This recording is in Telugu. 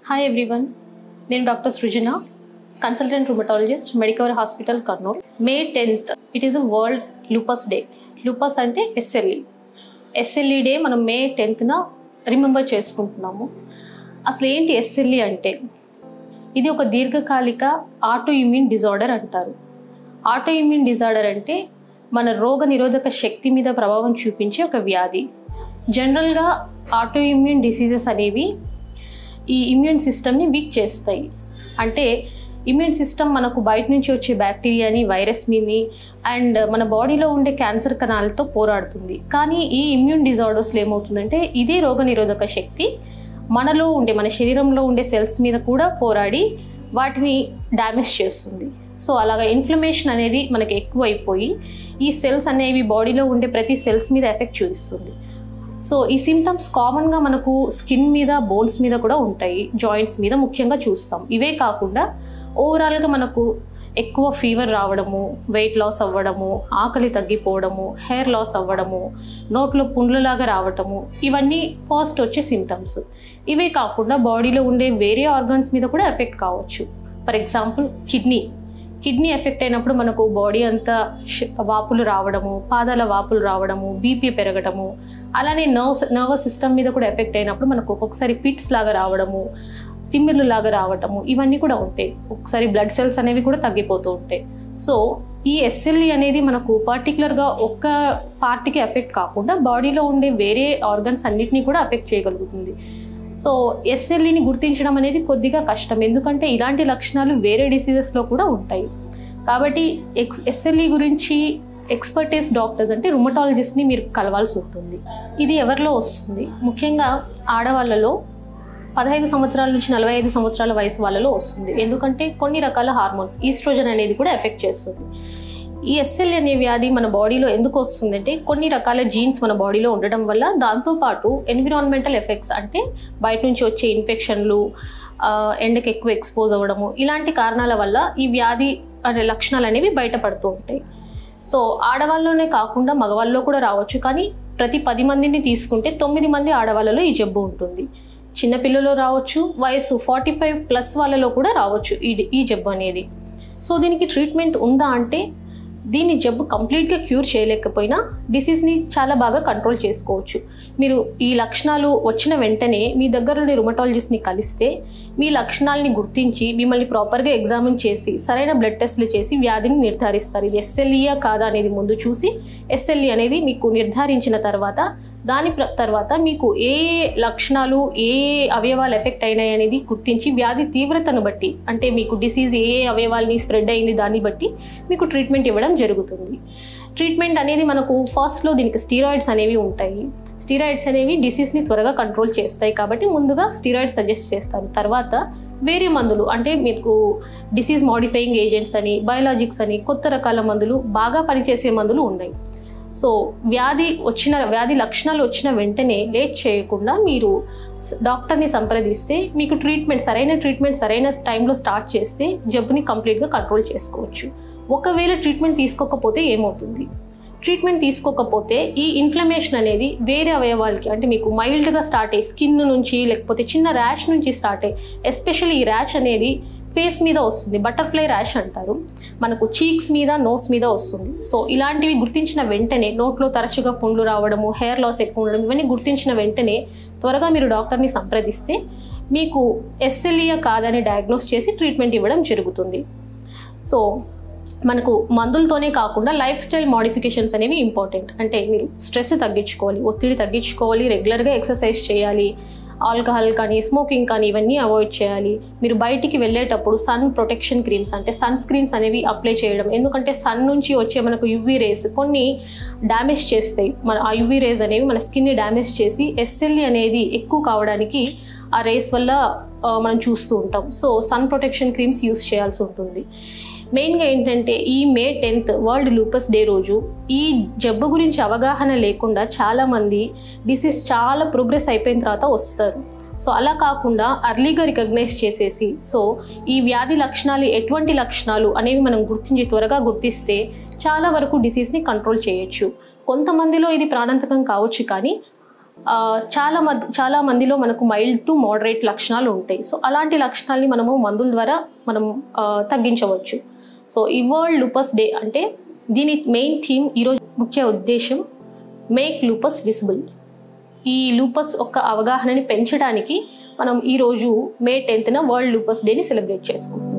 హాయ్ ఎవ్రీవన్ నేను doctor Srujana consultant rheumatologist Medicover hospital Kurnool May tenth it is a world lupus day lupus అంటే ఎస్ఎల్ఈ ఎస్ఎల్ఈ డే మనం మే టెన్త్న రిమెంబర్ చేసుకుంటున్నాము అసలు ఏంటి ఎస్ఎల్ఈ అంటే ఇది ఒక దీర్ఘకాలిక ఆటో ఇమ్యూన్ డిజార్డర్ అంటారు ఆటో ఇమ్యూన్ డిజార్డర్ అంటే మన రోగ నిరోధక శక్తి మీద ప్రభావం చూపించే ఒక వ్యాధి జనరల్గా ఆటో ఇమ్యూన్ డిసీజెస్ అనేవి ఈ ఇమ్యూన్ సిస్టమ్ని వీక్ చేస్తాయి అంటే ఇమ్యూన్ సిస్టమ్ మనకు బయట నుంచి వచ్చే బ్యాక్టీరియాని వైరస్ మీని అండ్ మన బాడీలో ఉండే క్యాన్సర్ కణాలతో పోరాడుతుంది కానీ ఈ ఇమ్యూన్ డిజార్డర్స్లో ఏమవుతుందంటే ఇదే రోగ నిరోధక శక్తి మనలో ఉండే మన శరీరంలో ఉండే సెల్స్ మీద కూడా పోరాడి వాటిని డ్యామేజ్ చేస్తుంది సో అలాగా ఇన్ఫ్లమేషన్ అనేది మనకి ఎక్కువైపోయి ఈ సెల్స్ అనేవి బాడీలో ఉండే ప్రతి సెల్స్ మీద ఎఫెక్ట్ చూపిస్తుంది సో ఈ సిమ్టమ్స్ కామన్గా మనకు స్కిన్ మీద బోన్స్ మీద కూడా ఉంటాయి జాయింట్స్ మీద ముఖ్యంగా చూస్తాం ఇవే కాకుండా ఓవరాల్గా మనకు ఎక్కువ ఫీవర్ రావడము వెయిట్ లాస్ అవ్వడము ఆకలి తగ్గిపోవడము హెయిర్ లాస్ అవ్వడము నోట్లో పుండ్లలాగా రావటము ఇవన్నీ ఫస్ట్ వచ్చే సిమ్టమ్స్ ఇవే కాకుండా బాడీలో ఉండే వేరే ఆర్గన్స్ మీద కూడా ఎఫెక్ట్ కావచ్చు for example kidney kidney effect అయినప్పుడు మనకు బాడీ అంతా ష- వాపులు రావడము పాదాల వాపులు రావడము బీపీ పెరగడము అలానే నర్వ్స్ నర్వస్ సిస్టమ్ మీద కూడా ఎఫెక్ట్ అయినప్పుడు మనకు ఒక్కొక్కసారి ఫిట్స్ లాగా రావడము తిమ్మిర్లు లాగా రావటము ఇవన్నీ కూడా ఉంటాయి ఒకసారి బ్లడ్ సెల్స్ అనేవి కూడా తగ్గిపోతూ ఉంటాయి సో ఈ ఎస్ఎల్ఈ అనేది మనకు పర్టికులర్గా ఒక్క పార్టీకి ఎఫెక్ట్ కాకుండా బాడీలో ఉండే వేరే ఆర్గన్స్ అన్నిటినీ కూడా ఎఫెక్ట్ చేయగలుగుతుంది సో ఎస్ఎల్ఈని గుర్తించడం అనేది కొద్దిగా కష్టం ఎందుకంటే ఇలాంటి లక్షణాలు వేరే డిసీజెస్లో కూడా ఉంటాయి కాబట్టి ఎక్స్ ఎస్ఎల్ఈ గురించి ఎక్స్పర్టైజ్ డాక్టర్స్ అంటే రుమటాలజిస్ట్ని మీరు కలవాల్సి ఉంటుంది ఇది ఎవరిలో వస్తుంది ముఖ్యంగా ఆడవాళ్ళలో పదహైదు సంవత్సరాల నుంచి నలభై ఐదు సంవత్సరాల వయసు వాళ్ళలో వస్తుంది ఎందుకంటే కొన్ని రకాల హార్మోన్స్ ఈస్ట్రోజన్ అనేది కూడా ఎఫెక్ట్ చేస్తుంది ఈ ఎస్ఎల్ అనే వ్యాధి మన బాడీలో ఎందుకు వస్తుందంటే కొన్ని రకాల జీన్స్ మన బాడీలో ఉండడం వల్ల దాంతోపాటు ఎన్విరాన్మెంటల్ ఎఫెక్ట్స్ అంటే బయట నుంచి వచ్చే ఇన్ఫెక్షన్లు ఆ, ఎండకి ఎక్కువ ఎక్స్పోజ్ అవ్వడము ఇలాంటి కారణాల వల్ల ఈ వ్యాధి అనే లక్షణాలు అనేవి బయటపడుతూ ఉంటాయి సో ఆడవాళ్ళలోనే కాకుండా మగవాళ్ళలో కూడా రావచ్చు కానీ ప్రతి పది మందిని తీసుకుంటే తొమ్మిది మంది ఆడవాళ్ళలో ఈ జబ్బు ఉంటుంది చిన్నపిల్లలో రావచ్చు వయసు ఫార్టీ ఫైవ్ ప్లస్ వాళ్ళలో కూడా రావచ్చు ఈ ఈ జబ్బు అనేది సో దీనికి ట్రీట్మెంట్ ఉందా అంటే దీన్ని జబ్బు కంప్లీట్గా క్యూర్ చేయలేకపోయినా డిసీజ్ని చాలా బాగా కంట్రోల్ చేసుకోవచ్చు మీరు ఈ లక్షణాలు వచ్చిన వెంటనే మీ దగ్గరలోని రుమటాలజిస్ట్ని కలిస్తే మీ లక్షణాలని గుర్తించి మిమ్మల్ని ప్రాపర్గా ఎగ్జామిన్ చేసి సరైన బ్లడ్ టెస్ట్లు చేసి వ్యాధిని నిర్ధారిస్తారు ఇది ఎస్ఎల్ఈయా కాదా అనేది ముందు చూసి ఎస్ఎల్ఈ అనేది మీకు నిర్ధారించిన తర్వాత దాని ప్ర- తర్వాత మీకు ఏ ఏ లక్షణాలు ఏ ఏ అవయవాలు ఎఫెక్ట్ అయినాయి అనేది గుర్తించి వ్యాధి తీవ్రతను బట్టి అంటే మీకు డిసీజ్ ఏ ఏ అవయవాల్ని స్ప్రెడ్ అయింది దాన్ని బట్టి మీకు ట్రీట్మెంట్ ఇవ్వడం జరుగుతుంది ట్రీట్మెంట్ అనేది మనకు ఫస్ట్లో దీనికి స్టీరాయిడ్స్ అనేవి ఉంటాయి స్టీరాయిడ్స్ అనేవి డిసీజ్ని త్వరగా కంట్రోల్ చేస్తాయి కాబట్టి ముందుగా స్టీరాయిడ్స్ సజెస్ట్ చేస్తాను తర్వాత వేరే మందులు అంటే మీకు డిసీజ్ మాడిఫైయింగ్ ఏజెంట్స్ అని బయోలాజిక్స్ అని కొత్త రకాల మందులు బాగా పనిచేసే మందులు ఉన్నాయి సో వ్యాధి వచ్చిన వ్యాధి లక్షణాలు వచ్చిన వెంటనే లేట్ చేయకుండా మీరు స- డాక్టర్ని సంప్రదిస్తే మీకు ట్రీట్మెంట్ సరైన ట్రీట్మెంట్ సరైన టైంలో స్టార్ట్ చేస్తే జబ్బుని కంప్లీట్గా కంట్రోల్ చేసుకోవచ్చు ఒకవేళ ట్రీట్మెంట్ తీసుకోకపోతే ఏమవుతుంది ట్రీట్మెంట్ తీసుకోకపోతే ఈ ఇన్ఫ్లమేషన్ అనేది వేరే అవయవాలకి అంటే మీకు మైల్డ్గా స్టార్ట్ అయ్యి స్కిన్ నుంచి లేకపోతే చిన్న ర్యాష్ నుంచి స్టార్ట్ అయ్యి ఎస్పెషల్లీ ఈ ర్యాష్ అనేది ఫేస్ మీద వస్తుంది బటర్ఫ్లై ర్యాష్ అంటారు మనకు చీక్స్ మీద నోస్ మీద వస్తుంది సో ఇలాంటివి గుర్తించిన వెంటనే నోట్లో తరచుగా పుండ్లు రావడము హెయిర్ లాస్ ఎక్కువ ఉండడం ఇవన్నీ గుర్తించిన వెంటనే త్వరగా మీరు డాక్టర్ని సంప్రదిస్తే మీకు ఎస్ఎల్ఈయా కాదని డయాగ్నోస్ చేసి ట్రీట్మెంట్ ఇవ్వడం జరుగుతుంది సో మనకు మందులతోనే కాకుండా లైఫ్ స్టైల్ మాడిఫికేషన్స్ అనేవి ఇంపార్టెంట్ అంటే మీరు స్ట్రెస్ తగ్గించుకోవాలి ఒత్తిడి తగ్గించుకోవాలి రెగ్యులర్గా ఎక్సర్సైజ్ చేయాలి ఆల్కహాల్ కానీ స్మోకింగ్ కానీ ఇవన్నీ అవాయిడ్ చేయాలి మీరు బయటికి వెళ్ళేటప్పుడు సన్ ప్రొటెక్షన్ క్రీమ్స్ అంటే సన్ స్క్రీన్స్ అనేవి అప్లై చేయడం ఎందుకంటే సన్ నుంచి వచ్చే మనకు యువీ రేస్ కొన్ని డ్యామేజ్ చేస్తాయి మన ఆ యువీ రేస్ అనేవి మన స్కిన్ని డ్యామేజ్ చేసి ఎస్ఎల్ఈ అనేది ఎక్కువ కావడానికి ఆ రేస్ వల్ల ఆ, మనం చూస్తూ ఉంటాం so sun protection creams use చేయాల్సి ఉంటుంది మెయిన్గా ఏంటంటే ఈ May tenth world lupus day రోజు ఈ జబ్బు గురించి అవగాహన లేకుండా చాలామంది డిసీజ్ చాలా ప్రోగ్రెస్ అయిపోయిన తర్వాత వస్తారు సో అలా కాకుండా అర్లీగా రికగ్నైజ్ చేసేసి సో ఈ వ్యాధి లక్షణాలు ఎటువంటి లక్షణాలు అనేవి మనం గుర్తించి త్వరగా గుర్తిస్తే చాలా వరకు డిసీజ్ని కంట్రోల్ చేయొచ్చు కొంతమందిలో ఇది ప్రాణాంతకం కావచ్చు కానీ ఆ, చాలా మంది చాలా మందిలో మనకు మైల్డ్ టు మోడరేట్ లక్షణాలు ఉంటాయి సో అలాంటి లక్షణాలని మనము మందుల ద్వారా మనం ఆ, తగ్గించవచ్చు సో ఈ వరల్డ్ లూపస్ డే అంటే దీని మెయిన్ థీమ్ ఈరోజు ముఖ్య ఉద్దేశం మేక్ లూపస్ విజిబుల్ ఈ లూపస్ యొక్క అవగాహనని పెంచడానికి మనం ఈరోజు మే టెన్త్న వరల్డ్ లూపస్ డేని సెలబ్రేట్ చేసుకుంటాం